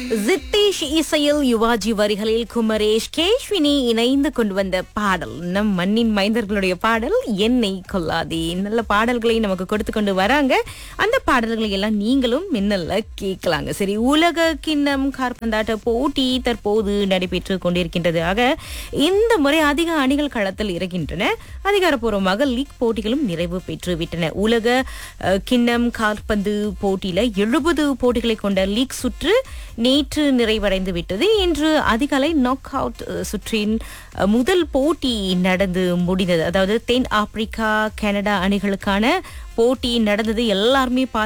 ஜித்தேஷ் இசையில் யுவாஜி வரிகளில் குமரேஷ் கேஷ்வினி இணைந்து கொண்டு வந்த பாடல் நம் மண்ணின் மைந்தர்களுடைய பாடல் என்னை கொல்லாதே நல்ல பாடல்களை நமக்கு கொடுத்து கொண்டு வராங்க அந்த பாடல்களை எல்லாம் நீங்களும் மின்னல்ல கேட்கலாங்க சரி உலக கிண்ணம் கார்பந்தாட்ட போட்டி தற்போது நடைபெற்று கொண்டிருக்கின்றது ஆக இந்த முறை அதிக அணிகள் களத்தில் இருக்கின்றன அதிகாரப்பூர்வமாக லீக் போட்டிகளும் நிறைவு பெற்று விட்டன உலக அஹ், கிண்ணம் கால்பந்து போட்டியில எழுபது போட்டிகளை கொண்ட லீக் சுற்று நேற்று நிறைவடைந்து விட்டது இன்று அதிகாலை நாக் அவுட் சுற்றின் அஹ், முதல் போட்டி நடந்து முடிந்தது அதாவது தென் ஆப்பிரிக்கா கனடா அணிகளுக்கான போட்டி நடந்தது எல்லாருமே பார்த்து